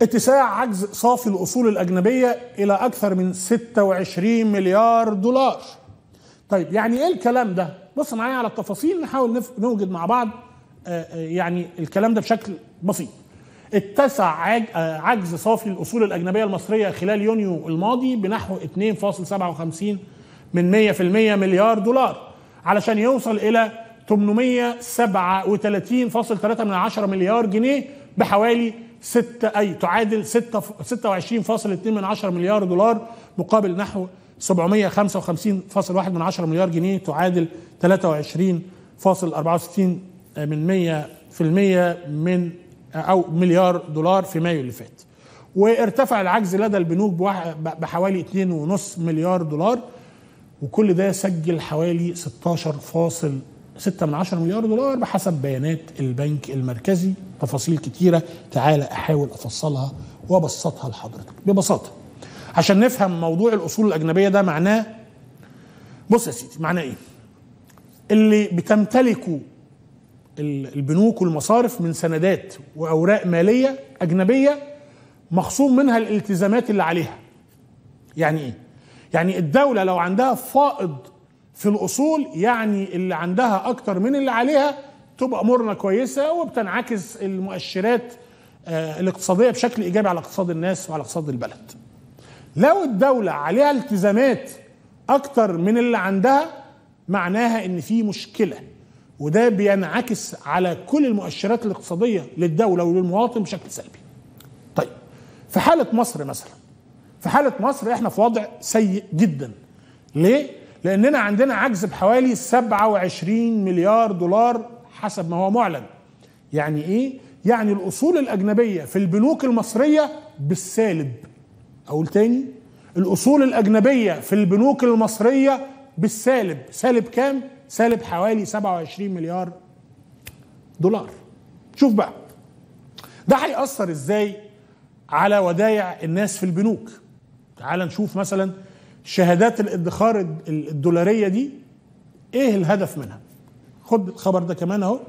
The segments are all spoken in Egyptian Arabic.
اتساع عجز صافي الاصول الاجنبيه الى اكثر من 26 مليار دولار طيب يعني ايه الكلام ده بص معايا على التفاصيل نحاول نف... نوجد مع بعض آه، آه، يعني الكلام ده بشكل بسيط اتسع عج... آه، عجز صافي الاصول الاجنبيه المصريه خلال يونيو الماضي بنحو 2.57 من 100% مليار دولار علشان يوصل الى 837.3 من عشرة مليار جنيه بحوالي 6 اي تعادل 6 26.2 من عشرة مليار دولار مقابل نحو 755.1 من عشرة مليار جنيه تعادل 23.64 من 100 في المية من او مليار دولار في مايو اللي فات وارتفع العجز لدى البنوك بواح- بحوالي 2.5 مليار دولار وكل ده سجل حوالي 16.6 من عشرة مليار دولار بحسب بيانات البنك المركزي تفاصيل كتيرة تعالى أحاول أفصلها وأبسطها لحضرتك ببساطة عشان نفهم موضوع الأصول الأجنبية ده معناه بص يا سيدي معناه إيه اللي بتمتلكه ال- البنوك والمصارف من سندات وأوراق مالية أجنبية مخصوم منها الالتزامات اللي عليها يعني ايه يعني الدولة لو عندها فائض في الأصول يعني اللي عندها أكتر من اللي عليها تبقى أمورنا كويسة وبتنعكس المؤشرات آه، الاقتصادية بشكل إيجابي على اقتصاد الناس وعلى اقتصاد البلد لو الدولة عليها التزامات أكتر من اللي عندها معناها إن في مشكلة وده بينعكس على كل المؤشرات الاقتصادية للدولة وللمواطن بشكل سلبي طيب في حالة مصر مثلا في حالة مصر احنا في وضع سيء جدا ليه؟ لأننا عندنا عجز بحوالي 27 مليار دولار حسب ما هو معلن يعني ايه؟ يعني الأصول الأجنبية في البنوك المصرية بالسالب أقول تاني الأصول الأجنبية في البنوك المصرية بالسالب سالب كام؟ سالب حوالي 27 مليار دولار شوف بقى ده هيأثر ازاي على ودايع الناس في البنوك تعال نشوف مثلا شهادات الادخار الدولاريه دي ايه الهدف منها خد الخبر ده كمان اهو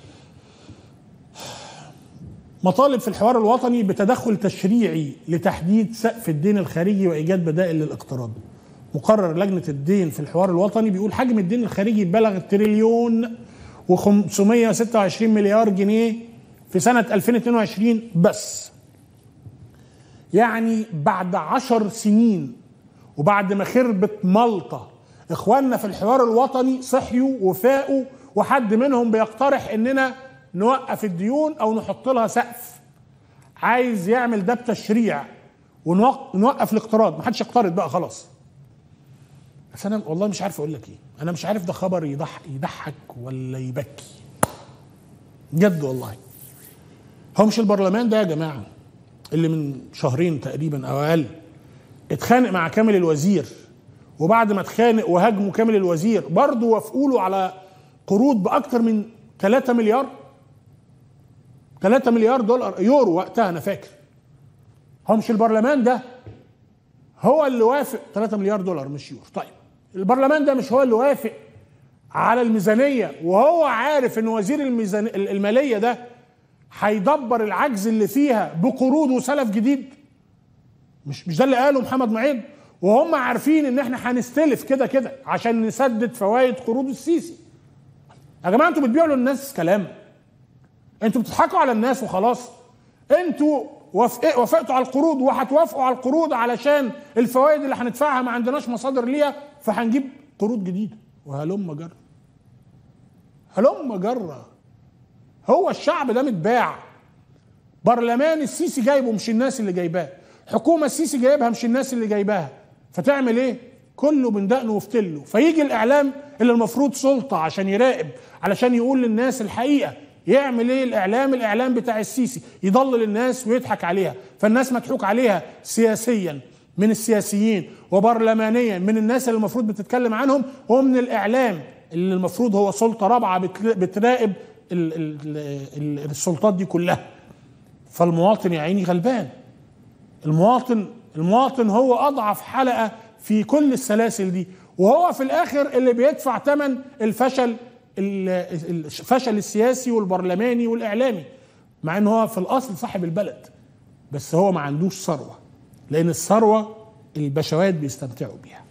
مطالب في الحوار الوطني بتدخل تشريعي لتحديد سقف الدين الخارجي وايجاد بدائل للاقتراض مقرر لجنه الدين في الحوار الوطني بيقول حجم الدين الخارجي بلغ تريليون و526 مليار جنيه في سنه 2022 بس يعني بعد عشر سنين وبعد ما خربت ملطة اخواننا في الحوار الوطني صحيوا وفاقوا وحد منهم بيقترح اننا نوقف الديون او نحط لها سقف عايز يعمل ده بتشريع ونوقف الاقتراض ما حدش يقترض بقى خلاص بس انا والله مش عارف اقول لك ايه انا مش عارف ده خبر يضحك, يضحك ولا يبكي جد والله هو مش البرلمان ده يا جماعه اللي من شهرين تقريبا او اقل اتخانق مع كامل الوزير وبعد ما اتخانق وهاجموا كامل الوزير برضه وافقوا له على قروض باكثر من 3 مليار 3 مليار دولار يورو وقتها انا فاكر هو مش البرلمان ده هو اللي وافق 3 مليار دولار مش يورو طيب البرلمان ده مش هو اللي وافق على الميزانيه وهو عارف ان وزير الميزان الماليه ده هيدبر العجز اللي فيها بقروض وسلف جديد مش مش ده اللي قاله محمد معين وهم عارفين ان احنا هنستلف كده كده عشان نسدد فوائد قروض السيسي يا جماعه انتوا بتبيعوا للناس كلام انتوا بتضحكوا على الناس وخلاص انتوا وافق وافقتوا على القروض وهتوافقوا على القروض علشان الفوائد اللي هندفعها ما عندناش مصادر ليها فهنجيب قروض جديده وهلم جرة هلم جرة هو الشعب ده متباع برلمان السيسي جايبه مش الناس اللي جايباه حكومه السيسي جايبها مش الناس اللي جايباها فتعمل ايه كله من دقنه وفتله فيجي الاعلام اللي المفروض سلطه عشان يراقب علشان يقول للناس الحقيقه يعمل ايه الاعلام الاعلام بتاع السيسي يضلل الناس ويضحك عليها فالناس مضحوك عليها سياسيا من السياسيين وبرلمانيا من الناس اللي المفروض بتتكلم عنهم ومن الاعلام اللي المفروض هو سلطه رابعه بتراقب ال ال ال السلطات دي كلها فالمواطن يا عيني غلبان المواطن المواطن هو اضعف حلقه في كل السلاسل دي وهو في الاخر اللي بيدفع ثمن الفشل الفشل السياسي والبرلماني والاعلامي مع ان هو في الاصل صاحب البلد بس هو ما عندوش ثروه لان الثروه البشوات بيستمتعوا بيها